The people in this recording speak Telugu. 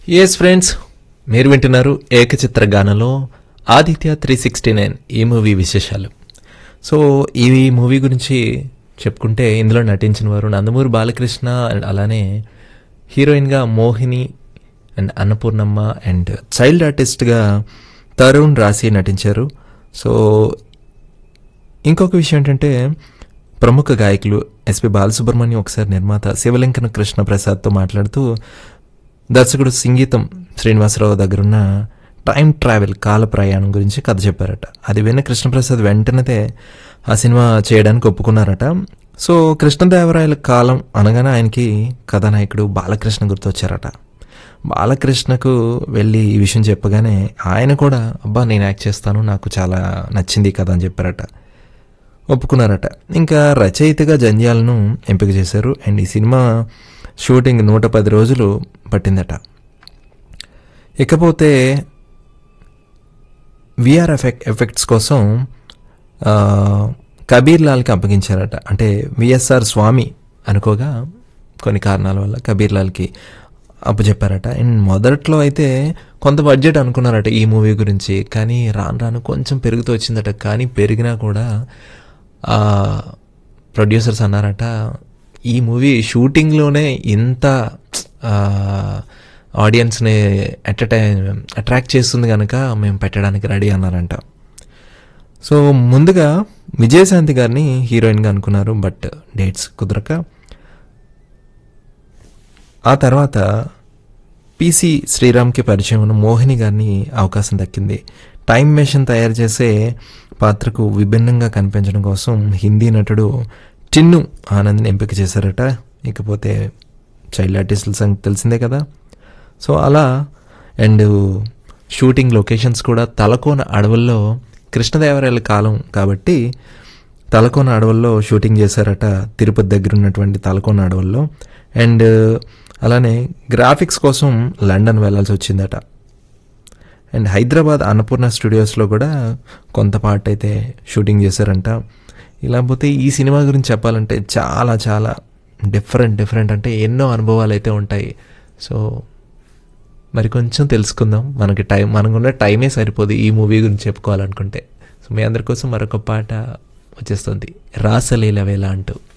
ఎస్ ఫ్రెండ్స్ మీరు వింటున్నారు ఏకచిత్ర గానలో ఆదిత్య త్రీ సిక్స్టీ నైన్ ఈ మూవీ విశేషాలు సో ఈ మూవీ గురించి చెప్పుకుంటే ఇందులో నటించిన వారు నందమూరి బాలకృష్ణ అండ్ అలానే హీరోయిన్గా Mohini and Annapurnamma and child ఆర్టిస్ట్గా తరుణ్ రాసి నటించారు సో ఇంకొక విషయం ఏంటంటే ప్రముఖ గాయకులు ఎస్పి బాలసుబ్రహ్మణ్యం ఒకసారి నిర్మాత శివలింకన కృష్ణ ప్రసాద్తో మాట్లాడుతూ దర్శకుడు సంగీతం శ్రీనివాసరావు దగ్గరున్న టైం ట్రావెల్ కాల ప్రయాణం గురించి కథ చెప్పారట అది విన్న కృష్ణప్రసాద్ వెంటనే ఆ సినిమా చేయడానికి ఒప్పుకున్నారట సో కృష్ణదేవరాయల కాలం అనగానే ఆయనకి కథానాయకుడు బాలకృష్ణ గుర్తొచ్చారట బాలకృష్ణకు వెళ్ళి ఈ విషయం చెప్పగానే ఆయన కూడా అబ్బా నేను యాక్ట్ చేస్తాను నాకు చాలా నచ్చింది ఈ కథ అని చెప్పారట ఒప్పుకున్నారట ఇంకా రచయితగా జంధ్యాలను ఎంపిక చేశారు అండ్ ఈ సినిమా షూటింగ్ నూట పది రోజులు పట్టిందట ఇకపోతే విఆర్ ఎఫెక్ట్ ఎఫెక్ట్స్ కోసం ఆ, కబీర్ లాల్కి అప్పగించారట అంటే విఎస్ఆర్ స్వామి అనుకోగా కొన్ని కారణాల వల్ల కబీర్ లాల్కి అప్పచెప్పారట అండ్ మొదట్లో అయితే కొంత బడ్జెట్ అనుకున్నారట ఈ మూవీ గురించి కానీ రాను రాను కొంచెం పెరుగుతూ వచ్చిందట కానీ పెరిగినా కూడా ప్రొడ్యూసర్స్ అన్నారట ఈ మూవీ షూటింగ్లోనే ఇంత ఆడియన్స్ని అట్ట అట్రాక్ట్ చేస్తుంది కనుక మేము పెట్టడానికి రెడీ అన్నారంట సో ముందుగా విజయశాంతి గారిని హీరోయిన్గా అనుకున్నారు బట్ డేట్స్ కుదరక ఆ తర్వాత పిసి శ్రీరామ్కి పరిచయం ఉన్న మోహిని గారిని అవకాశం దక్కింది టైం మెషిన్ తయారు చేసే పాత్రకు విభిన్నంగా కనిపించడం కోసం హిందీ నటుడు టిన్ను ఆనంద్ని ఎంపిక చేశారట ఇకపోతే చైల్డ్ ఆర్టిస్టుల సంగతి తెలిసిందే కదా సో అలా అండ్ షూటింగ్ లొకేషన్స్ కూడా తలకోన అడవుల్లో కృష్ణదేవరాయల కాలం కాబట్టి తలకోన అడవుల్లో షూటింగ్ చేశారట తిరుపతి దగ్గర ఉన్నటువంటి తలకోన అడవుల్లో అండ్ అలానే గ్రాఫిక్స్ కోసం లండన్ వెళ్ళాల్సి వచ్చిందట అండ్ హైదరాబాద్ అన్నపూర్ణ స్టూడియోస్లో కూడా కొంత పార్ట్ అయితే షూటింగ్ చేశారంట ఇలా పోతే ఈ సినిమా గురించి చెప్పాలంటే చాలా చాలా డిఫరెంట్ డిఫరెంట్ అంటే ఎన్నో అనుభవాలు అయితే ఉంటాయి సో మరి కొంచెం తెలుసుకుందాం మనకి టైం మనకున్న టైమే సరిపోదు ఈ మూవీ గురించి చెప్పుకోవాలనుకుంటే సో మీ అందరి కోసం మరొక పాట వచ్చేస్తుంది రాసలీల వేళ అంటూ